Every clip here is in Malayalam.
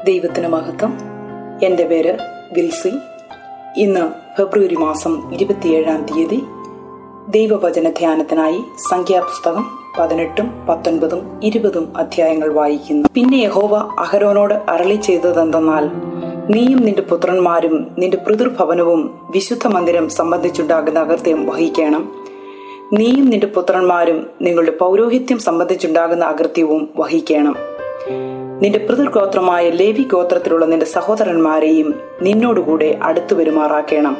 ദൈവത്തിന് മഹത്വം എൻ്റെ പേര് വിൽസി ഇന്ന് ഫെബ്രുവരി മാസം ഇരുപത്തിയേഴാം തീയതി ദൈവവചന ധ്യാനത്തിനായി സംഖ്യാപുസ്തകം പതിനെട്ടും പത്തൊൻപതും ഇരുപതും അധ്യായങ്ങൾ വായിക്കുന്നു പിന്നെ യഹോവ അഹരോനോട് അരളി ചെയ്തതെന്തെന്നാൽ നീയും നിന്റെ പുത്രന്മാരും നിന്റെ പിതൃഭവനവും വിശുദ്ധ മന്ദിരം സംബന്ധിച്ചുണ്ടാകുന്ന അകൃത്യം വഹിക്കണം നീയും നിന്റെ പുത്രന്മാരും നിങ്ങളുടെ പൗരോഹിത്യം സംബന്ധിച്ചുണ്ടാകുന്ന അകൃത്യവും വഹിക്കണം നിന്റെ പിതൃഗോത്രമായ ലേവി ഗോത്രത്തിലുള്ള നിന്റെ സഹോദരന്മാരെയും നിന്നോടുകൂടെ അടുത്തു വരുമാറാക്കണം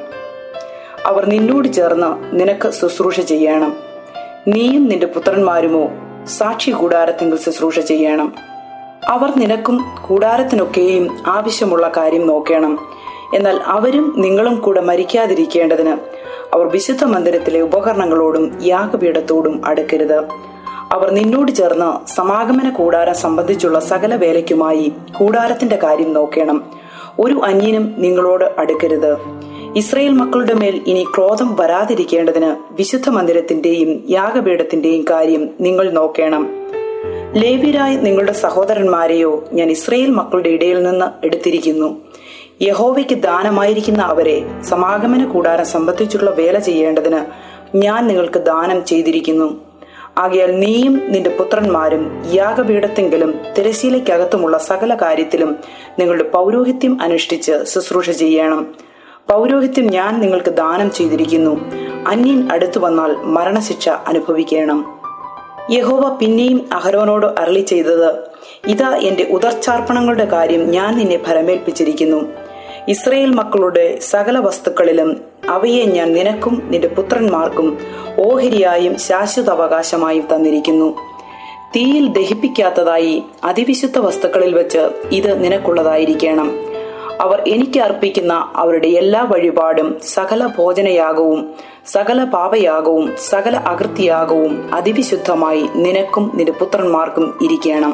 അവർ നിന്നോട് ചേർന്ന് നിനക്ക് ശുശ്രൂഷ ചെയ്യണം നീയും നിന്റെ പുത്രന്മാരുമോ സാക്ഷി കൂടാരത്തിങ്കിൽ ശുശ്രൂഷ ചെയ്യണം അവർ നിനക്കും കൂടാരത്തിനൊക്കെയും ആവശ്യമുള്ള കാര്യം നോക്കണം എന്നാൽ അവരും നിങ്ങളും കൂടെ മരിക്കാതിരിക്കേണ്ടതിന് അവർ വിശുദ്ധ മന്ദിരത്തിലെ ഉപകരണങ്ങളോടും യാഗപീഠത്തോടും അടുക്കരുത് അവർ നിന്നോട് ചേർന്ന് സമാഗമന കൂടാരം സംബന്ധിച്ചുള്ള സകല വേലയ്ക്കുമായി കൂടാരത്തിന്റെ കാര്യം നോക്കണം ഒരു അന്യനും നിങ്ങളോട് അടുക്കരുത് ഇസ്രയേൽ മക്കളുടെ മേൽ ഇനി ക്രോധം വരാതിരിക്കേണ്ടതിന് വിശുദ്ധ മന്ദിരത്തിന്റെയും യാഗപീഠത്തിന്റെയും കാര്യം നിങ്ങൾ നോക്കണം ലേവിരായ നിങ്ങളുടെ സഹോദരന്മാരെയോ ഞാൻ ഇസ്രയേൽ മക്കളുടെ ഇടയിൽ നിന്ന് എടുത്തിരിക്കുന്നു യഹോവയ്ക്ക് ദാനമായിരിക്കുന്ന അവരെ സമാഗമന കൂടാരം സംബന്ധിച്ചുള്ള വേല ചെയ്യേണ്ടതിന് ഞാൻ നിങ്ങൾക്ക് ദാനം ചെയ്തിരിക്കുന്നു ആകയാൽ നീയും നിന്റെ പുത്രന്മാരും യാഗപീഠത്തെങ്കിലും തിരശീലയ്ക്കകത്തുമുള്ള സകല കാര്യത്തിലും നിങ്ങളുടെ പൗരോഹിത്യം അനുഷ്ഠിച്ച് ശുശ്രൂഷ ചെയ്യണം പൗരോഹിത്യം ഞാൻ നിങ്ങൾക്ക് ദാനം ചെയ്തിരിക്കുന്നു അന്യൻ അടുത്തു വന്നാൽ മരണശിക്ഷ അനുഭവിക്കണം യഹോവ പിന്നെയും അഹരോനോട് അരളി ചെയ്തത് ഇതാ എന്റെ ഉദർച്ചാർപ്പണങ്ങളുടെ കാര്യം ഞാൻ നിന്നെ ഫലമേൽപ്പിച്ചിരിക്കുന്നു ഇസ്രയേൽ മക്കളുടെ സകല വസ്തുക്കളിലും അവയെ ഞാൻ നിനക്കും നിന്റെ പുത്രന്മാർക്കും ഓഹരിയായും ശാശ്വത അവകാശമായും തന്നിരിക്കുന്നു തീയിൽ ദഹിപ്പിക്കാത്തതായി അതിവിശുദ്ധ വസ്തുക്കളിൽ വെച്ച് ഇത് നിനക്കുള്ളതായിരിക്കണം അവർ എനിക്ക് അർപ്പിക്കുന്ന അവരുടെ എല്ലാ വഴിപാടും സകല ഭോജനയാഗവും സകല പാപയാഗവും സകല അകൃത്യയാഗവും അതിവിശുദ്ധമായി നിനക്കും നിന്റെ പുത്രന്മാർക്കും ഇരിക്കണം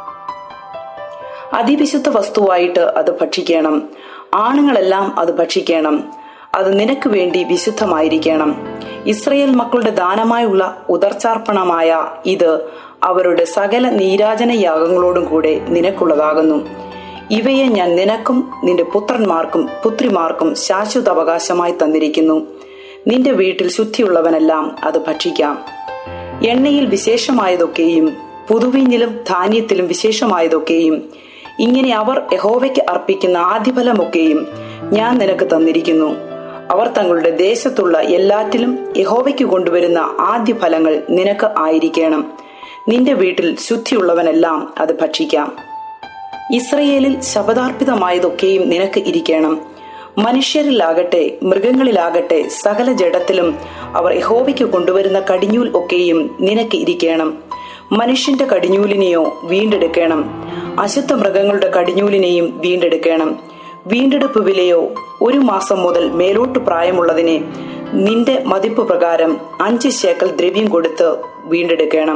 അതിവിശുദ്ധ വസ്തുവായിട്ട് അത് ഭക്ഷിക്കണം ആണുങ്ങളെല്ലാം അത് ഭക്ഷിക്കണം അത് നിനക്ക് വേണ്ടി വിശുദ്ധമായിരിക്കണം ഇസ്രയേൽ മക്കളുടെ ദാനമായുള്ള ഉദർച്ചാർപ്പണമായ ഇത് അവരുടെ സകല നീരാജന യാഗങ്ങളോടും കൂടെ നിനക്കുള്ളതാകുന്നു ഇവയെ ഞാൻ നിനക്കും നിന്റെ പുത്രന്മാർക്കും പുത്രിമാർക്കും ശാശ്വത അവകാശമായി തന്നിരിക്കുന്നു നിന്റെ വീട്ടിൽ ശുദ്ധിയുള്ളവനെല്ലാം അത് ഭക്ഷിക്കാം എണ്ണയിൽ വിശേഷമായതൊക്കെയും പുതുവീഞ്ഞിലും ധാന്യത്തിലും വിശേഷമായതൊക്കെയും ഇങ്ങനെ അവർ യഹോവയ്ക്ക് അർപ്പിക്കുന്ന ആദ്യഫലമൊക്കെയും ഞാൻ നിനക്ക് തന്നിരിക്കുന്നു അവർ തങ്ങളുടെ ദേശത്തുള്ള എല്ലാറ്റിലും യഹോവയ്ക്ക് കൊണ്ടുവരുന്ന ആദ്യ ഫലങ്ങൾ നിനക്ക് ആയിരിക്കണം നിന്റെ വീട്ടിൽ ശുദ്ധിയുള്ളവനെല്ലാം അത് ഭക്ഷിക്കാം ഇസ്രയേലിൽ ശപഥാർപ്പിതമായതൊക്കെയും നിനക്ക് ഇരിക്കണം മനുഷ്യരിലാകട്ടെ മൃഗങ്ങളിലാകട്ടെ സകല ജഡത്തിലും അവർ യഹോവയ്ക്ക് കൊണ്ടുവരുന്ന കടിഞ്ഞൂൽ ഒക്കെയും നിനക്ക് ഇരിക്കണം മനുഷ്യന്റെ കടിഞ്ഞൂലിനെയോ വീണ്ടെടുക്കണം അശുദ്ധ മൃഗങ്ങളുടെ കടിഞ്ഞൂലിനെയും വീണ്ടെടുക്കണം വീണ്ടെടുപ്പ് വിലയോ ഒരു മാസം മുതൽ മേലോട്ട് പ്രായമുള്ളതിനെ നിന്റെ മതിപ്പ് പ്രകാരം അഞ്ച് ശേക്കൽ ദ്രവ്യം കൊടുത്ത് വീണ്ടെടുക്കണം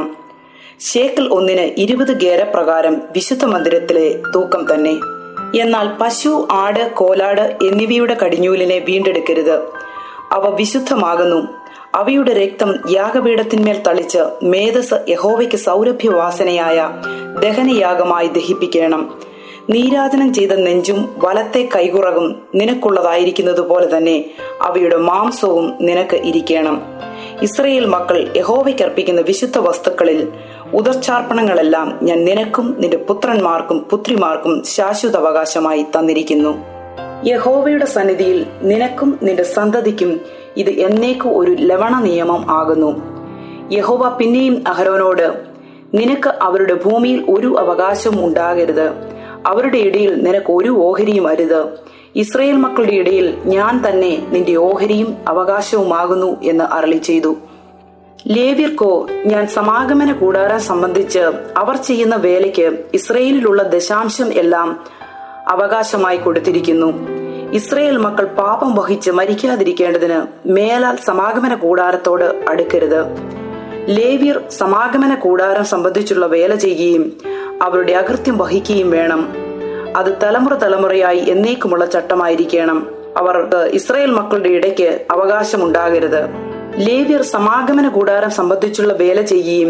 ശേക്കൽ ഒന്നിന് ഇരുപത് ഗേര പ്രകാരം വിശുദ്ധ മന്ദിരത്തിലെ തൂക്കം തന്നെ എന്നാൽ പശു ആട് കോലാട് എന്നിവയുടെ കടിഞ്ഞൂലിനെ വീണ്ടെടുക്കരുത് അവ വിശുദ്ധമാകുന്നു അവയുടെ രക്തം യാഗപീഠത്തിന്മേൽ തളിച്ച് മേധസ് യഹോവയ്ക്ക് സൗരഭ്യവാസനയായ ദഹനയാഗമായി ദഹിപ്പിക്കണം നീരാജനം ചെയ്ത നെഞ്ചും വലത്തെ കൈകുറകും നിനക്കുള്ളതായിരിക്കുന്നത് പോലെ തന്നെ അവയുടെ മാംസവും നിനക്ക് ഇരിക്കണം ഇസ്രയേൽ മക്കൾ യഹോവയ്ക്ക് അർപ്പിക്കുന്ന വിശുദ്ധ വസ്തുക്കളിൽ ഉദർച്ചാർപ്പണങ്ങളെല്ലാം ഞാൻ നിനക്കും നിന്റെ പുത്രന്മാർക്കും പുത്രിമാർക്കും ശാശ്വത അവകാശമായി തന്നിരിക്കുന്നു യഹോവയുടെ സന്നിധിയിൽ നിനക്കും നിന്റെ സന്തതിക്കും ഇത് എന്നേക്കും ഒരു ലവണ നിയമം ആകുന്നു യഹോവ പിന്നെയും അഹരോനോട് നിനക്ക് അവരുടെ ഭൂമിയിൽ ഒരു അവകാശവും ഉണ്ടാകരുത് അവരുടെ ഇടയിൽ നിനക്ക് ഒരു ഓഹരിയും അരുത് ഇസ്രയേൽ മക്കളുടെ ഇടയിൽ ഞാൻ തന്നെ നിന്റെ ഓഹരിയും അവകാശവുമാകുന്നു എന്ന് അരളി ചെയ്തു ലേവ്യർക്കോ ഞാൻ സമാഗമന കൂടാരം സംബന്ധിച്ച് അവർ ചെയ്യുന്ന വേലയ്ക്ക് ഇസ്രയേലിലുള്ള ദശാംശം എല്ലാം അവകാശമായി കൊടുത്തിരിക്കുന്നു ഇസ്രയേൽ മക്കൾ പാപം വഹിച്ച് മരിക്കാതിരിക്കേണ്ടതിന് മേലാൽ സമാഗമന കൂടാരത്തോട് അടുക്കരുത് ലേവ്യർ സമാഗമന കൂടാരം സംബന്ധിച്ചുള്ള വേല ചെയ്യുകയും അവരുടെ അകൃത്യം വഹിക്കുകയും വേണം അത് തലമുറ തലമുറയായി എന്നേക്കുമുള്ള ചട്ടമായിരിക്കണം അവർ ഇസ്രയേൽ മക്കളുടെ ഇടയ്ക്ക് അവകാശമുണ്ടാകരുത് ലേവ്യർ സമാഗമന കൂടാരം സംബന്ധിച്ചുള്ള വേല ചെയ്യുകയും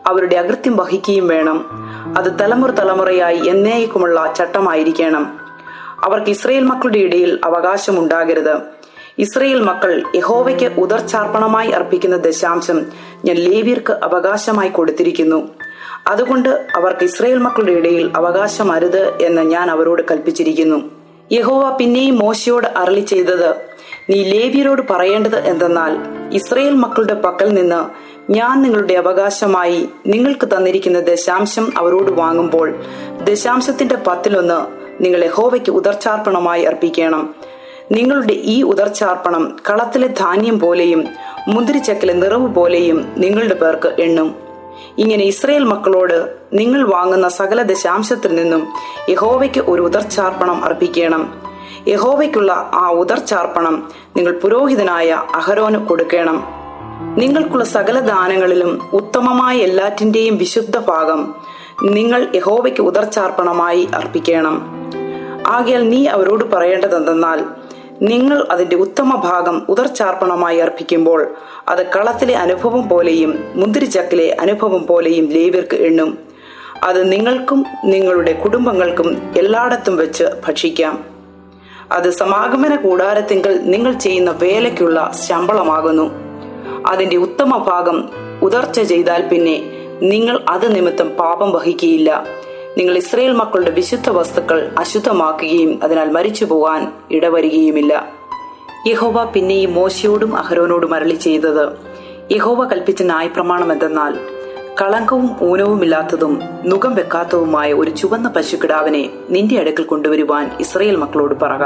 അവരുടെ അകൃത്യം വഹിക്കുകയും വേണം അത് തലമുറ തലമുറയായി എന്നേക്കുമുള്ള ചട്ടമായിരിക്കണം അവർക്ക് ഇസ്രയേൽ മക്കളുടെ ഇടയിൽ അവകാശമുണ്ടാകരുത് ഇസ്രയേൽ മക്കൾ യഹോവയ്ക്ക് ഉദർച്ചാർപ്പണമായി അർപ്പിക്കുന്ന ദശാംശം ഞാൻ ലേവ്യർക്ക് അവകാശമായി കൊടുത്തിരിക്കുന്നു അതുകൊണ്ട് അവർക്ക് ഇസ്രയേൽ മക്കളുടെ ഇടയിൽ അവകാശമരുത് എന്ന് ഞാൻ അവരോട് കൽപ്പിച്ചിരിക്കുന്നു യഹോവ പിന്നെയും മോശയോട് അരളി ചെയ്തത് നീ ലേവ്യരോട് പറയേണ്ടത് എന്തെന്നാൽ ഇസ്രയേൽ മക്കളുടെ പക്കൽ നിന്ന് ഞാൻ നിങ്ങളുടെ അവകാശമായി നിങ്ങൾക്ക് തന്നിരിക്കുന്ന ദശാംശം അവരോട് വാങ്ങുമ്പോൾ ദശാംശത്തിന്റെ പത്തിലൊന്ന് നിങ്ങൾ യഹോവയ്ക്ക് ഉദർച്ചാർപ്പണമായി അർപ്പിക്കണം നിങ്ങളുടെ ഈ ഉദർച്ചാർപ്പണം കളത്തിലെ ധാന്യം പോലെയും മുന്തിരിച്ചക്കിലെ നിറവ് പോലെയും നിങ്ങളുടെ പേർക്ക് എണ്ണും ഇങ്ങനെ ഇസ്രയേൽ മക്കളോട് നിങ്ങൾ വാങ്ങുന്ന സകല ദശാംശത്തിൽ നിന്നും യഹോവയ്ക്ക് ഒരു ഉദർച്ചാർപ്പണം അർപ്പിക്കണം യഹോവയ്ക്കുള്ള ആ ഉദർച്ചാർപ്പണം നിങ്ങൾ പുരോഹിതനായ അഹരോന് കൊടുക്കണം നിങ്ങൾക്കുള്ള സകല ദാനങ്ങളിലും ഉത്തമമായ എല്ലാറ്റിന്റെയും വിശുദ്ധ ഭാഗം നിങ്ങൾ യഹോവയ്ക്ക് ഉദർച്ചാർപ്പണമായി അർപ്പിക്കണം ആകയാൽ നീ അവരോട് പറയേണ്ടതെന്തെന്നാൽ നിങ്ങൾ അതിന്റെ ഉത്തമ ഭാഗം ഉദർച്ചാർപ്പണമായി അർപ്പിക്കുമ്പോൾ അത് കളത്തിലെ അനുഭവം പോലെയും മുന്തിരിച്ചക്കിലെ അനുഭവം പോലെയും ലേവ്യർക്ക് എണ്ണും അത് നിങ്ങൾക്കും നിങ്ങളുടെ കുടുംബങ്ങൾക്കും എല്ലായിടത്തും വെച്ച് ഭക്ഷിക്കാം അത് സമാഗമന കൂടാരത്തിങ്കൽ നിങ്ങൾ ചെയ്യുന്ന വേലയ്ക്കുള്ള ശമ്പളമാകുന്നു അതിന്റെ ഉത്തമ ഭാഗം ഉദർച്ച ചെയ്താൽ പിന്നെ നിങ്ങൾ അത് നിമിത്തം പാപം വഹിക്കുകയില്ല നിങ്ങൾ ഇസ്രയേൽ മക്കളുടെ വിശുദ്ധ വസ്തുക്കൾ അശുദ്ധമാക്കുകയും അതിനാൽ മരിച്ചു പോകാൻ ഇടവരികയുമില്ല യഹോവ പിന്നെയും മോശയോടും അഹരോനോടും അരളി ചെയ്തത് യഹോവ കൽപ്പിച്ച ന്യായപ്രമാണം എന്തെന്നാൽ കളങ്കവും ഊനവുമില്ലാത്തതും നുകം വെക്കാത്തതുമായ ഒരു ചുവന്ന പശുക്കിടാവിനെ നിന്റെ അടുക്കൽ കൊണ്ടുവരുവാൻ ഇസ്രയേൽ മക്കളോട് പറക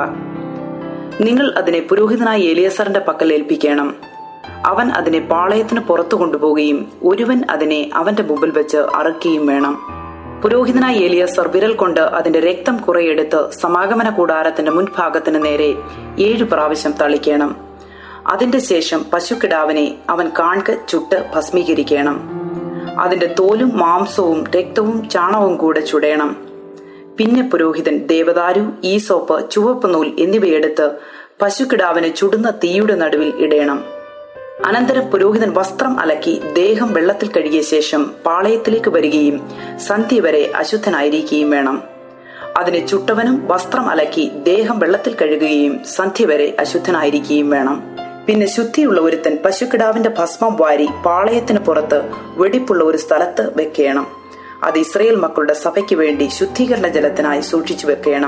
നിങ്ങൾ അതിനെ പുരോഹിതനായ ഏലിയസറിന്റെ പക്കൽ ഏൽപ്പിക്കണം അവൻ അതിനെ പാളയത്തിന് പുറത്തു കൊണ്ടുപോവുകയും ഒരുവൻ അതിനെ അവന്റെ മുമ്പിൽ വെച്ച് അറക്കുകയും വേണം പുരോഹിതനായ ഏലിയസർ വിരൽ കൊണ്ട് അതിന്റെ രക്തം കുറയെടുത്ത് സമാഗമന കൂടാരത്തിന്റെ മുൻഭാഗത്തിന് നേരെ ഏഴു പ്രാവശ്യം തളിക്കണം അതിന്റെ ശേഷം പശുക്കിടാവിനെ അവൻ കാൺക ചുട്ട് ഭസ്മീകരിക്കണം അതിന്റെ തോലും മാംസവും രക്തവും ചാണകവും കൂടെ ചുടയണം പിന്നെ പുരോഹിതൻ ദേവദാരു ഈസോപ്പ് ചുവപ്പ് നൂൽ എന്നിവയെടുത്ത് പശുക്കിടാവിനെ ചുടുന്ന തീയുടെ നടുവിൽ ഇടയണം അനന്തരം പുരോഹിതൻ വസ്ത്രം അലക്കി ദേഹം വെള്ളത്തിൽ കഴുകിയ ശേഷം പാളയത്തിലേക്ക് വരികയും സന്ധ്യ വരെ അശുദ്ധനായിരിക്കുകയും വേണം അതിനെ ചുട്ടവനും വസ്ത്രം അലക്കി ദേഹം വെള്ളത്തിൽ കഴുകുകയും സന്ധ്യ വരെ അശുദ്ധനായിരിക്കുകയും വേണം പിന്നെ ശുദ്ധിയുള്ള ഒരുത്തൻ പശുക്കിടാവിന്റെ ഭസ്മം വാരി പാളയത്തിന് പുറത്ത് വെടിപ്പുള്ള ഒരു സ്ഥലത്ത് വെക്കണം അത് ഇസ്രയേൽ മക്കളുടെ സഭയ്ക്ക് വേണ്ടി ശുദ്ധീകരണ ജലത്തിനായി സൂക്ഷിച്ചു വെക്കണം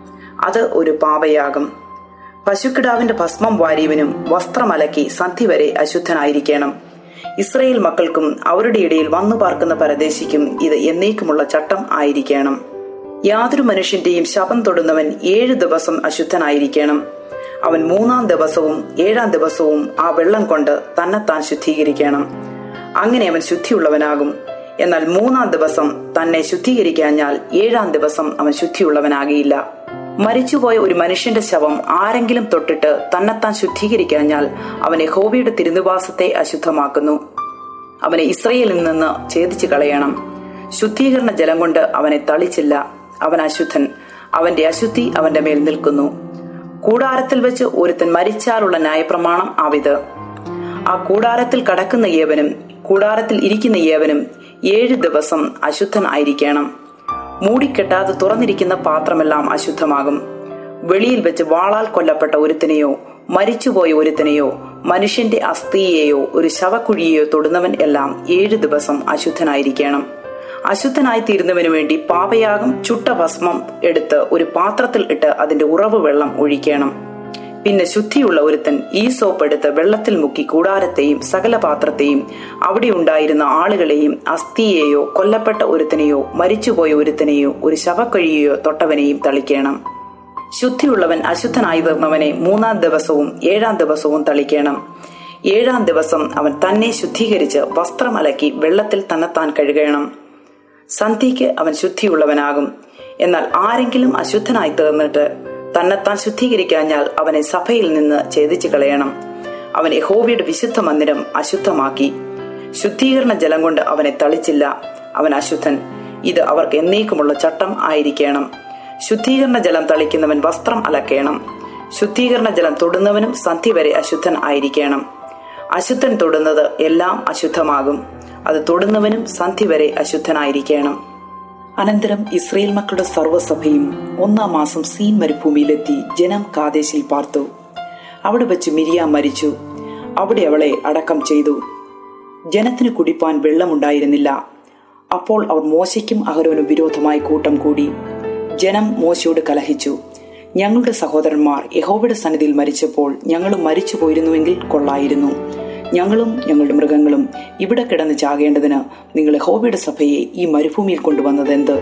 അത് ഒരു പാപയാകും പശുക്കിടാവിന്റെ ഭസ്മം വാരിയവനും വസ്ത്രമലക്കി സന്ധി വരെ അശുദ്ധനായിരിക്കണം ഇസ്രയേൽ മക്കൾക്കും അവരുടെ ഇടയിൽ വന്നു പാർക്കുന്ന പരദേശിക്കും ഇത് എന്നേക്കുമുള്ള ചട്ടം ആയിരിക്കണം യാതൊരു മനുഷ്യന്റെയും ശപം തൊടുന്നവൻ ഏഴു ദിവസം അശുദ്ധനായിരിക്കണം അവൻ മൂന്നാം ദിവസവും ഏഴാം ദിവസവും ആ വെള്ളം കൊണ്ട് തന്നെത്താൻ ശുദ്ധീകരിക്കണം അങ്ങനെ അവൻ ശുദ്ധിയുള്ളവനാകും എന്നാൽ മൂന്നാം ദിവസം തന്നെ ശുദ്ധീകരിക്കാഞ്ഞാൽ ഏഴാം ദിവസം അവൻ ശുദ്ധിയുള്ളവനാകിയില്ല മരിച്ചുപോയ ഒരു മനുഷ്യന്റെ ശവം ആരെങ്കിലും തൊട്ടിട്ട് തന്നെത്താൻ ശുദ്ധീകരിക്കാഞ്ഞാൽ അവൻ യഹോവയുടെ തിരുനിവാസത്തെ അശുദ്ധമാക്കുന്നു അവനെ ഇസ്രയേലിൽ നിന്ന് ഛേദിച്ചു കളയണം ശുദ്ധീകരണ ജലം കൊണ്ട് അവനെ തളിച്ചില്ല അവൻ അശുദ്ധൻ അവന്റെ അശുദ്ധി അവന്റെ മേൽ നിൽക്കുന്നു കൂടാരത്തിൽ വെച്ച് ഒരുത്തൻ മരിച്ചാലുള്ള ന്യായപ്രമാണം ആവിത് ആ കൂടാരത്തിൽ കടക്കുന്ന ഏവനും കൂടാരത്തിൽ ഇരിക്കുന്ന ഏവനും ഏഴ് ദിവസം അശുദ്ധൻ ആയിരിക്കണം മൂടിക്കെട്ടാതെ തുറന്നിരിക്കുന്ന പാത്രമെല്ലാം അശുദ്ധമാകും വെളിയിൽ വെച്ച് വാളാൽ കൊല്ലപ്പെട്ട ഒരുത്തനെയോ മരിച്ചുപോയ ഒരുത്തനെയോ മനുഷ്യന്റെ അസ്ഥിയെയോ ഒരു ശവക്കുഴിയെയോ തൊടുന്നവൻ എല്ലാം ഏഴു ദിവസം അശുദ്ധനായിരിക്കണം അശുദ്ധനായി തീരുന്നവനു വേണ്ടി പാപയാഗം ചുട്ട ഭസ്മം എടുത്ത് ഒരു പാത്രത്തിൽ ഇട്ട് അതിന്റെ ഉറവ് വെള്ളം ഒഴിക്കണം പിന്നെ ശുദ്ധിയുള്ള ഒരുത്തൻ ഈ സോപ്പ് എടുത്ത് വെള്ളത്തിൽ മുക്കി കൂടാരത്തെയും സകല പാത്രത്തെയും അവിടെ ഉണ്ടായിരുന്ന ആളുകളെയും അസ്ഥിയെയോ കൊല്ലപ്പെട്ട ഒരുത്തനെയോ മരിച്ചുപോയ ഒരുത്തനെയോ ഒരു ശവക്കഴിയെയോ തൊട്ടവനെയും തളിക്കണം ശുദ്ധിയുള്ളവൻ അശുദ്ധനായി തീർന്നവനെ മൂന്നാം ദിവസവും ഏഴാം ദിവസവും തളിക്കണം ഏഴാം ദിവസം അവൻ തന്നെ ശുദ്ധീകരിച്ച് വസ്ത്രമലക്കി വെള്ളത്തിൽ തന്നെത്താൻ കഴുകണം സന്ധ്യയ്ക്ക് അവൻ ശുദ്ധിയുള്ളവനാകും എന്നാൽ ആരെങ്കിലും അശുദ്ധനായി തീർന്നിട്ട് തന്നെത്താൻ ശുദ്ധീകരിക്കാഞ്ഞാൽ അവനെ സഭയിൽ നിന്ന് ഛേദിച്ചു കളയണം അവൻ യഹോവയുടെ വിശുദ്ധ മന്ദിരം അശുദ്ധമാക്കി ശുദ്ധീകരണ ജലം കൊണ്ട് അവനെ തളിച്ചില്ല അവൻ അശുദ്ധൻ ഇത് അവർക്ക് എന്നേക്കുമുള്ള ചട്ടം ആയിരിക്കണം ശുദ്ധീകരണ ജലം തളിക്കുന്നവൻ വസ്ത്രം അലക്കേണം ശുദ്ധീകരണ ജലം തൊടുന്നവനും സന്ധ്യ വരെ അശുദ്ധൻ ആയിരിക്കണം അശുദ്ധൻ തൊടുന്നത് എല്ലാം അശുദ്ധമാകും അത് തൊടുന്നവനും സന്ധ്യ വരെ അശുദ്ധനായിരിക്കണം അനന്തരം ഇസ്രയേൽ മക്കളുടെ സർവ്വസഭയും ഒന്നാം മാസം സീൻ മരുഭൂമിയിലെത്തി ജനം കാദേശിൽ പാർത്തു അവിടെ വച്ച് മിരിയാം മരിച്ചു അവിടെ അവളെ അടക്കം ചെയ്തു ജനത്തിന് കുടിപ്പാൻ വെള്ളമുണ്ടായിരുന്നില്ല അപ്പോൾ അവർ മോശയ്ക്കും അഹരോനും വിരോധമായി കൂട്ടം കൂടി ജനം മോശയോട് കലഹിച്ചു ഞങ്ങളുടെ സഹോദരന്മാർ യഹോവയുടെ സന്നിധിയിൽ മരിച്ചപ്പോൾ ഞങ്ങളും മരിച്ചു പോയിരുന്നുവെങ്കിൽ കൊള്ളായിരുന്നു ഞങ്ങളും ഞങ്ങളുടെ മൃഗങ്ങളും ഇവിടെ കിടന്ന് ചാകേണ്ടതിന് നിങ്ങൾ യഹോവയുടെ സഭയെ ഈ മരുഭൂമിയിൽ കൊണ്ടുവന്നതെന്ത്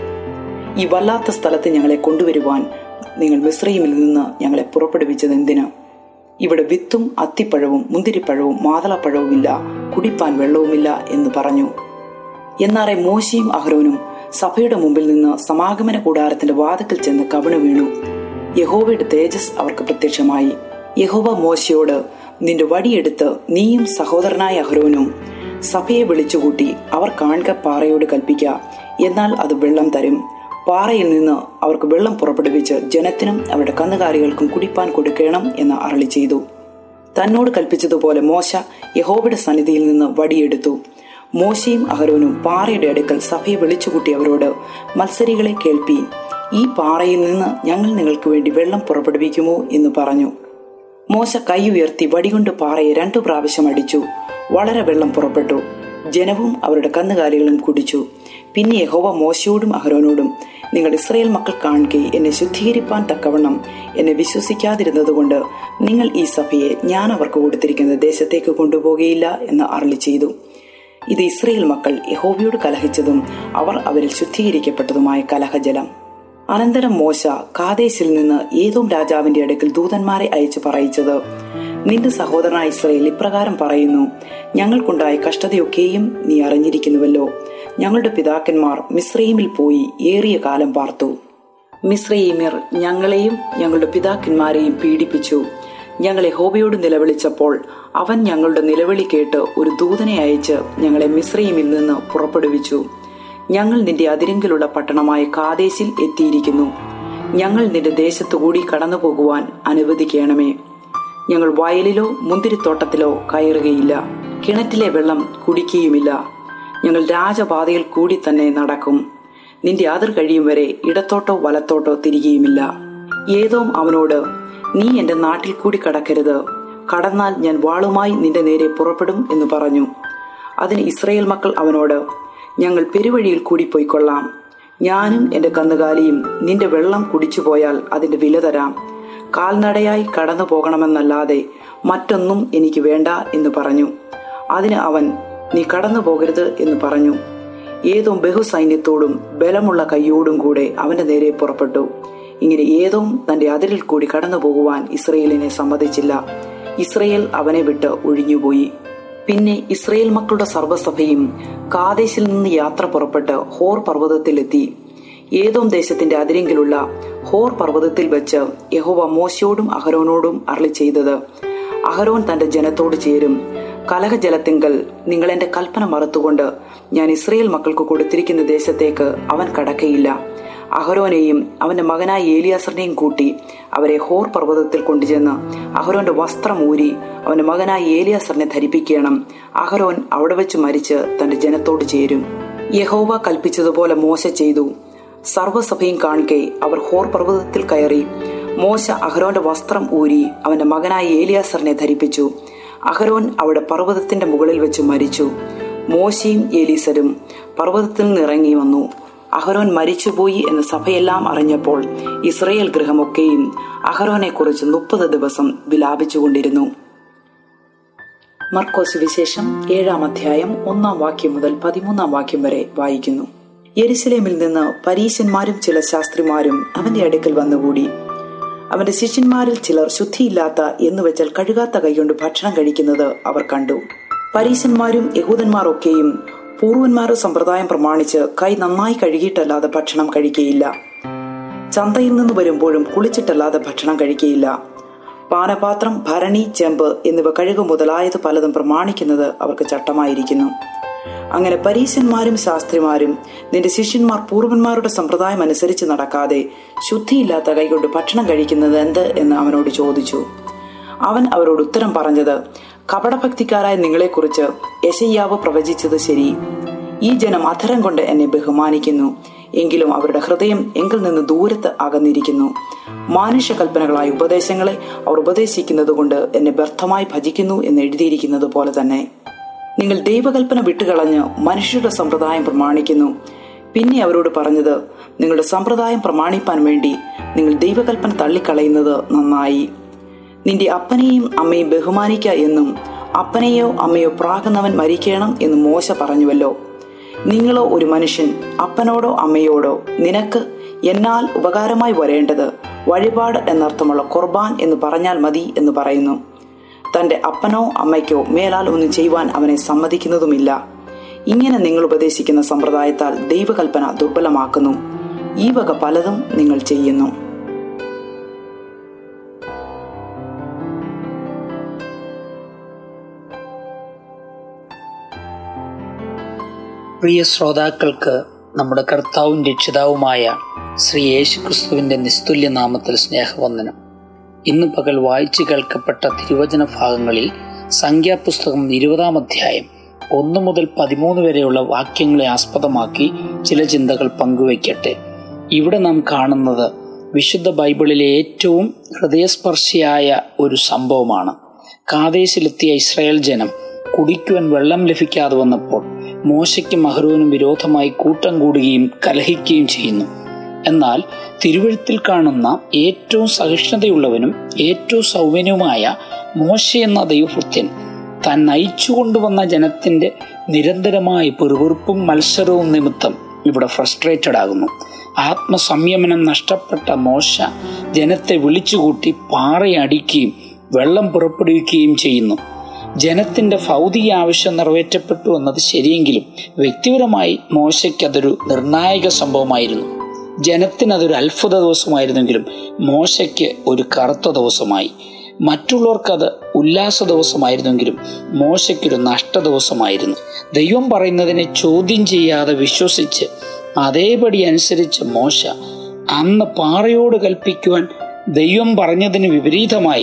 ഈ വല്ലാത്ത സ്ഥലത്ത് ഞങ്ങളെ കൊണ്ടുവരുവാൻ നിങ്ങൾ മിശ്രയിമിൽ നിന്ന് ഞങ്ങളെ പുറപ്പെടുവിച്ചത് എന്തിന് ഇവിടെ വിത്തും അത്തിപ്പഴവും മുന്തിരിപ്പഴവും മാതളപ്പഴവുമില്ല കുടിപ്പാൻ വെള്ളവുമില്ല എന്ന് പറഞ്ഞു എന്നാറെ മോശയും അഹ്റോനും സഭയുടെ മുമ്പിൽ നിന്ന് സമാഗമന കൂടാരത്തിന്റെ വാതിക്കൽ ചെന്ന് കവിണ് വീണു യഹോവയുടെ തേജസ് അവർക്ക് പ്രത്യക്ഷമായി യഹോവ മോശയോട് നിന്റെ വടിയെടുത്ത് നീയും സഹോദരനായ അഹ്റോനും സഭയെ വിളിച്ചുകൂട്ടി അവർ കാണുക പാറയോട് കൽപ്പിക്ക എന്നാൽ അത് വെള്ളം തരും പാറയിൽ നിന്ന് അവർക്ക് വെള്ളം പുറപ്പെടുവിച്ച് ജനത്തിനും അവരുടെ കന്നുകാലികൾക്കും കുടിപ്പാൻ കൊടുക്കണം എന്ന് അരളി ചെയ്തു തന്നോട് കൽപ്പിച്ചതുപോലെ മോശ യഹോവയുടെ സന്നിധിയിൽ നിന്ന് വടിയെടുത്തു മോശയും അഹരോനും പാറയുടെ അടുക്കൽ സഭയെ വിളിച്ചുകൂട്ടി അവരോട് മത്സരികളെ കേൾപ്പി ഈ പാറയിൽ നിന്ന് ഞങ്ങൾ നിങ്ങൾക്ക് വേണ്ടി വെള്ളം പുറപ്പെടുവിക്കുമോ എന്ന് പറഞ്ഞു മോശ കൈ ഉയർത്തി വടികൊണ്ട് പാറയെ രണ്ടു പ്രാവശ്യം അടിച്ചു വളരെ വെള്ളം പുറപ്പെട്ടു ജനവും അവരുടെ കന്നുകാലികളും കുടിച്ചു പിന്നെ യഹോവ മോശയോടും അഹരോനോടും നിങ്ങൾ ഇസ്രയേൽ മക്കൾ കാണുകെ എന്നെ ശുദ്ധീകരിപ്പാൻ തക്കവണ്ണം എന്നെ വിശ്വസിക്കാതിരുന്നതുകൊണ്ട് നിങ്ങൾ ഈ സഭയെ ഞാൻ അവർക്ക് കൊടുത്തിരിക്കുന്ന ദേശത്തേക്ക് കൊണ്ടുപോകുകയില്ല എന്ന് അറളി ചെയ്തു ഇത് ഇസ്രയേൽ മക്കൾ യഹോവയോട് കലഹിച്ചതും അവർ അവരിൽ ശുദ്ധീകരിക്കപ്പെട്ടതുമായ കലഹജലം അനന്തരം മോശ കാദേശിൽ നിന്ന് ഏതോ രാജാവിന്റെ അടുക്കൽ ദൂതന്മാരെ അയച്ചു പറയിച്ചത് നിന്റെ സഹോദരനായ ഇസ്രയേൽ ഇപ്രകാരം പറയുന്നു ഞങ്ങൾക്കുണ്ടായ കഷ്ടതയൊക്കെയും നീ അറിഞ്ഞിരിക്കുന്നുവല്ലോ ഞങ്ങളുടെ പിതാക്കന്മാർ മിശ്രയിമിൽ പോയി ഏറിയ കാലം പാർത്തു മിശ്രയിമിർ ഞങ്ങളെയും ഞങ്ങളുടെ പിതാക്കന്മാരെയും പീഡിപ്പിച്ചു ഞങ്ങളെ ഹോബയോട് നിലവിളിച്ചപ്പോൾ അവൻ ഞങ്ങളുടെ നിലവിളി കേട്ട് ഒരു ദൂതനെ അയച്ച് ഞങ്ങളെ മിശ്രയിമിൽ നിന്ന് പുറപ്പെടുവിച്ചു ഞങ്ങൾ നിന്റെ അതിരെങ്കിലുള്ള പട്ടണമായ കാദേശിൽ എത്തിയിരിക്കുന്നു ഞങ്ങൾ നിന്റെ ദേശത്തുകൂടി കടന്നു പോകുവാൻ അനുവദിക്കണമേ ഞങ്ങൾ വയലിലോ മുന്തിരിത്തോട്ടത്തിലോ കയറുകയില്ല കിണറ്റിലെ വെള്ളം കുടിക്കുകയുമില്ല ഞങ്ങൾ രാജപാതയിൽ കൂടി തന്നെ നടക്കും നിന്റെ അതിർ കഴിയും വരെ ഇടത്തോട്ടോ വലത്തോട്ടോ തിരികെയുമില്ല ഏതോം അവനോട് നീ എന്റെ നാട്ടിൽ കൂടി കടക്കരുത് കടന്നാൽ ഞാൻ വാളുമായി നിന്റെ നേരെ പുറപ്പെടും എന്ന് പറഞ്ഞു അതിന് ഇസ്രയേൽ മക്കൾ അവനോട് ഞങ്ങൾ പെരുവഴിയിൽ കൂടി പോയിക്കൊള്ളാം ഞാനും എന്റെ കന്നുകാലിയും നിന്റെ വെള്ളം കുടിച്ചു പോയാൽ അതിന്റെ വില തരാം കാൽനടയായി കടന്നു പോകണമെന്നല്ലാതെ മറ്റൊന്നും എനിക്ക് വേണ്ട എന്ന് പറഞ്ഞു അതിന് അവൻ നീ കടന്നു പോകരുത് എന്ന് പറഞ്ഞു ഏതോ ബഹുസൈന്യത്തോടും ബലമുള്ള കൈയോടും കൂടെ അവന്റെ നേരെ പുറപ്പെട്ടു ഇങ്ങനെ ഏതോ തന്റെ അതിരിൽ കൂടി കടന്നു പോകുവാൻ ഇസ്രയേലിനെ സമ്മതിച്ചില്ല ഇസ്രയേൽ അവനെ വിട്ട് ഒഴിഞ്ഞുപോയി പിന്നെ ഇസ്രയേൽ മക്കളുടെ സർവ്വസഭയും കാദേശിൽ നിന്ന് യാത്ര പുറപ്പെട്ട് ഹോർ പർവ്വതത്തിലെത്തി ഏതോം ദേശത്തിന്റെ അതിരെങ്കിലുള്ള ഹോർ പർവ്വതത്തിൽ വെച്ച് യഹോവ മോശയോടും അഹരോനോടും അരളി ചെയ്തത് അഹരോൻ തന്റെ ജനത്തോട് ചേരും കലഹജലത്തിങ്കൽ നിങ്ങൾ എന്റെ കൽപ്പന മറുത്തുകൊണ്ട് ഞാൻ ഇസ്രയേൽ മക്കൾക്ക് കൊടുത്തിരിക്കുന്ന ദേശത്തേക്ക് അവൻ കടക്കയില്ല അഹരോനെയും അവന്റെ മകനായ ഏലിയാസറിനെയും കൂട്ടി അവരെ ഹോർ പർവ്വതത്തിൽ കൊണ്ടുചെന്ന് അഹരോന്റെ വസ്ത്രം ഊരി അവന്റെ മകനായ ഏലിയാസറിനെ ധരിപ്പിക്കണം അഹരോൻ അവിടെ വെച്ച് മരിച്ച് തന്റെ ജനത്തോട് ചേരും യഹോവ കൽപ്പിച്ചതുപോലെ മോശ ചെയ്തു സർവ്വസഭയും കാണുകെ അവർ ഹോർ പർവ്വതത്തിൽ കയറി മോശ അഹരോന്റെ വസ്ത്രം ഊരി അവന്റെ മകനായ ഏലിയാസറിനെ ധരിപ്പിച്ചു അഹരോൻ അവിടെ പർവ്വതത്തിന്റെ മുകളിൽ വെച്ച് മരിച്ചു മോശയും ഏലീസരും പർവ്വതത്തിൽ നിന്ന് ഇറങ്ങി വന്നു അഹരോൻ മരിച്ചുപോയി എന്ന് സഭയെല്ലാം അറിഞ്ഞപ്പോൾ ഇസ്രയേൽ ഗൃഹമൊക്കെയും അഹരോനെ കുറിച്ച് മുപ്പത് ദിവസം വിലാപിച്ചുകൊണ്ടിരുന്നു മർക്കോസ് വിശേഷം ഏഴാം അധ്യായം ഒന്നാം വാക്യം മുതൽ പതിമൂന്നാം വാക്യം വരെ വായിക്കുന്നു യെരുസലേമിൽ നിന്ന് പരീശന്മാരും ചില ശാസ്ത്രിമാരും അവന്റെ അടുക്കൽ വന്നുകൂടി അവന്റെ ശിഷ്യന്മാരിൽ ചിലർ ശുദ്ധിയില്ലാത്ത എന്ന് വെച്ചാൽ കഴുകാത്ത കൈകൊണ്ട് ഭക്ഷണം കഴിക്കുന്നത് അവർ കണ്ടു പരീശന്മാരും യഹൂദന്മാരൊക്കെയും പൂർവന്മാരുടെ സമ്പ്രദായം പ്രമാണിച്ച് കൈ നന്നായി കഴുകിയിട്ടല്ലാതെ ഭക്ഷണം കഴിക്കുകയില്ല ചന്തയിൽ നിന്ന് വരുമ്പോഴും കുളിച്ചിട്ടല്ലാതെ ഭക്ഷണം കഴിക്കുകയില്ല പാനപാത്രം ഭരണി ചെമ്പ് എന്നിവ കഴുകു മുതലായത് പലതും പ്രമാണിക്കുന്നത് അവർക്ക് ചട്ടമായിരിക്കുന്നു അങ്ങനെ പരീശന്മാരും ശാസ്ത്രിമാരും നിന്റെ ശിഷ്യന്മാർ പൂർവന്മാരുടെ സമ്പ്രദായം അനുസരിച്ച് നടക്കാതെ ശുദ്ധിയില്ലാത്ത കൈകൊണ്ട് ഭക്ഷണം കഴിക്കുന്നത് എന്ത് എന്ന് അവനോട് ചോദിച്ചു അവൻ അവരോട് ഉത്തരം പറഞ്ഞത് കപടഭക്തിക്കാരായ നിങ്ങളെക്കുറിച്ച് യശയ്യാവ് പ്രവചിച്ചത് ശരി ഈ ജനം അധരം കൊണ്ട് എന്നെ ബഹുമാനിക്കുന്നു എങ്കിലും അവരുടെ ഹൃദയം എങ്കിൽ നിന്ന് ദൂരത്ത് അകന്നിരിക്കുന്നു മാനുഷ്യ കൽപ്പനകളായ ഉപദേശങ്ങളെ അവർ ഉപദേശിക്കുന്നത് കൊണ്ട് എന്നെ വ്യർത്ഥമായി ഭജിക്കുന്നു എന്ന് എഴുതിയിരിക്കുന്നത് പോലെ തന്നെ നിങ്ങൾ ദൈവകൽപ്പന വിട്ടുകളഞ്ഞ് മനുഷ്യരുടെ സമ്പ്രദായം പ്രമാണിക്കുന്നു പിന്നെ അവരോട് പറഞ്ഞത് നിങ്ങളുടെ സമ്പ്രദായം പ്രമാണിപ്പാൻ വേണ്ടി നിങ്ങൾ ദൈവകൽപ്പന തള്ളിക്കളയുന്നത് നന്നായി നിന്റെ അപ്പനെയും അമ്മയും ബഹുമാനിക്ക എന്നും അപ്പനെയോ അമ്മയോ പ്രാകുന്നവൻ മരിക്കണം എന്ന് മോശ പറഞ്ഞുവല്ലോ നിങ്ങളോ ഒരു മനുഷ്യൻ അപ്പനോടോ അമ്മയോടോ നിനക്ക് എന്നാൽ ഉപകാരമായി വരേണ്ടത് വഴിപാട് എന്നർത്ഥമുള്ള കുർബാൻ എന്ന് പറഞ്ഞാൽ മതി എന്ന് പറയുന്നു തന്റെ അപ്പനോ അമ്മയ്ക്കോ മേലാൽ ഒന്നും ചെയ്യുവാൻ അവനെ സമ്മതിക്കുന്നതുമില്ല ഇങ്ങനെ നിങ്ങൾ ഉപദേശിക്കുന്ന സമ്പ്രദായത്താൽ ദൈവകൽപ്പന ദുർബലമാക്കുന്നു ഈ വക പലതും നിങ്ങൾ ചെയ്യുന്നു പ്രിയ ശ്രോതാക്കൾക്ക് നമ്മുടെ കർത്താവും രക്ഷിതാവുമായ ശ്രീ യേശു ക്രിസ്തുവിന്റെ നിസ്തുല്യ നാമത്തിൽ സ്നേഹവന്ദനം ഇന്ന് പകൽ വായിച്ചു കേൾക്കപ്പെട്ട തിരുവചന ഭാഗങ്ങളിൽ സംഖ്യാപുസ്തകം ഇരുപതാം അധ്യായം ഒന്ന് മുതൽ പതിമൂന്ന് വരെയുള്ള വാക്യങ്ങളെ ആസ്പദമാക്കി ചില ചിന്തകൾ പങ്കുവയ്ക്കട്ടെ ഇവിടെ നാം കാണുന്നത് വിശുദ്ധ ബൈബിളിലെ ഏറ്റവും ഹൃദയസ്പർശിയായ ഒരു സംഭവമാണ് കാദേശിലെത്തിയ ഇസ്രായേൽ ജനം കുടിക്കുവാൻ വെള്ളം ലഭിക്കാതെ വന്നപ്പോൾ മോശയ്ക്കും അഹ്റോനും വിരോധമായി കൂട്ടം കൂടുകയും കലഹിക്കുകയും ചെയ്യുന്നു എന്നാൽ തിരുവഴുത്തിൽ കാണുന്ന ഏറ്റവും സഹിഷ്ണുതയുള്ളവനും ഏറ്റവും സൗമ്യനുമായ മോശ എന്ന ദൈവഭൃത്യൻ താൻ നയിച്ചു കൊണ്ടുവന്ന ജനത്തിന്റെ നിരന്തരമായ പെറുവെറുപ്പും മത്സരവും നിമിത്തം ഇവിടെ ഫ്രസ്ട്രേറ്റഡ് ആകുന്നു ആത്മസംയമനം നഷ്ടപ്പെട്ട മോശ ജനത്തെ വിളിച്ചുകൂട്ടി പാറയടിക്കുകയും വെള്ളം പുറപ്പെടുവിക്കുകയും ചെയ്യുന്നു ജനത്തിന്റെ ഭൗതിക ആവശ്യം നിറവേറ്റപ്പെട്ടു എന്നത് ശരിയെങ്കിലും വ്യക്തിപരമായി മോശയ്ക്ക് അതൊരു നിർണായക സംഭവമായിരുന്നു ജനത്തിന് അതൊരു അത്ഭുത ദിവസമായിരുന്നെങ്കിലും മോശയ്ക്ക് ഒരു കറുത്ത ദിവസമായി മറ്റുള്ളവർക്കത് ഉല്ലാസ ദിവസമായിരുന്നെങ്കിലും മോശയ്ക്കൊരു നഷ്ട ദിവസമായിരുന്നു ദൈവം പറയുന്നതിനെ ചോദ്യം ചെയ്യാതെ വിശ്വസിച്ച് അതേപടി അനുസരിച്ച് മോശ അന്ന് പാറയോട് കൽപ്പിക്കുവാൻ ദൈവം പറഞ്ഞതിന് വിപരീതമായി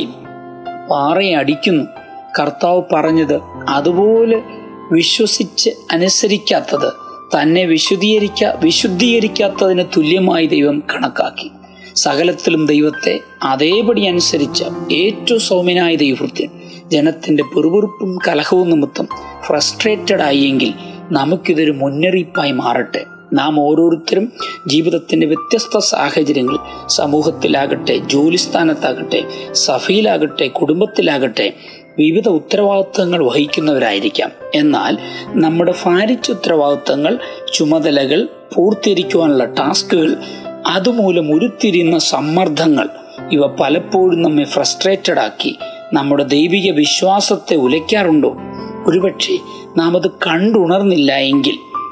പാറയെ അടിക്കുന്നു കർത്താവ് പറഞ്ഞത് അതുപോലെ വിശ്വസിച്ച് അനുസരിക്കാത്തത് തന്നെ വിശുദ്ധീകരിക്ക വിശുദ്ധീകരിക്കാത്തതിന് തുല്യമായി ദൈവം കണക്കാക്കി സകലത്തിലും ദൈവത്തെ അതേപടി അനുസരിച്ച ഏറ്റവും സൗമ്യനായ ദൈവവൃത്യൻ ജനത്തിന്റെ പെറുപെറുപ്പും കലഹവും നിമിത്തം ഫ്രസ്ട്രേറ്റഡ് ആയെങ്കിൽ നമുക്കിതൊരു മുന്നറിയിപ്പായി മാറട്ടെ നാം ഓരോരുത്തരും ജീവിതത്തിന്റെ വ്യത്യസ്ത സാഹചര്യങ്ങൾ സമൂഹത്തിലാകട്ടെ ജോലിസ്ഥാനത്താകട്ടെ സഭയിലാകട്ടെ കുടുംബത്തിലാകട്ടെ വിവിധ ഉത്തരവാദിത്തങ്ങൾ വഹിക്കുന്നവരായിരിക്കാം എന്നാൽ നമ്മുടെ ഭാരിച്ച ഉത്തരവാദിത്തങ്ങൾ ചുമതലകൾ പൂർത്തീകരിക്കുവാനുള്ള ടാസ്കുകൾ അതുമൂലം ഉരുത്തിരിയുന്ന സമ്മർദ്ദങ്ങൾ ഇവ പലപ്പോഴും നമ്മെ ഫ്രസ്ട്രേറ്റഡ് ആക്കി നമ്മുടെ ദൈവിക വിശ്വാസത്തെ ഉലയ്ക്കാറുണ്ടോ ഒരുപക്ഷെ നാം അത് കണ്ടുണർന്നില്ല എങ്കിൽ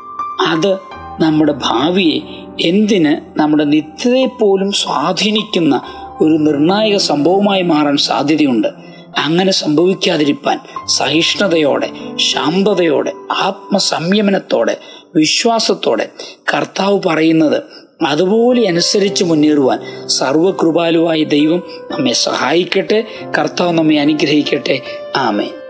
അത് നമ്മുടെ ഭാവിയെ എന്തിന് നമ്മുടെ നിത്യതയെ പോലും സ്വാധീനിക്കുന്ന ഒരു നിർണായക സംഭവമായി മാറാൻ സാധ്യതയുണ്ട് അങ്ങനെ സംഭവിക്കാതിരിക്കാൻ സഹിഷ്ണുതയോടെ ശാന്തതയോടെ ആത്മസംയമനത്തോടെ വിശ്വാസത്തോടെ കർത്താവ് പറയുന്നത് അതുപോലെ അനുസരിച്ച് മുന്നേറുവാൻ സർവകൃപാലുവായ ദൈവം നമ്മെ സഹായിക്കട്ടെ കർത്താവ് നമ്മെ അനുഗ്രഹിക്കട്ടെ ആമേ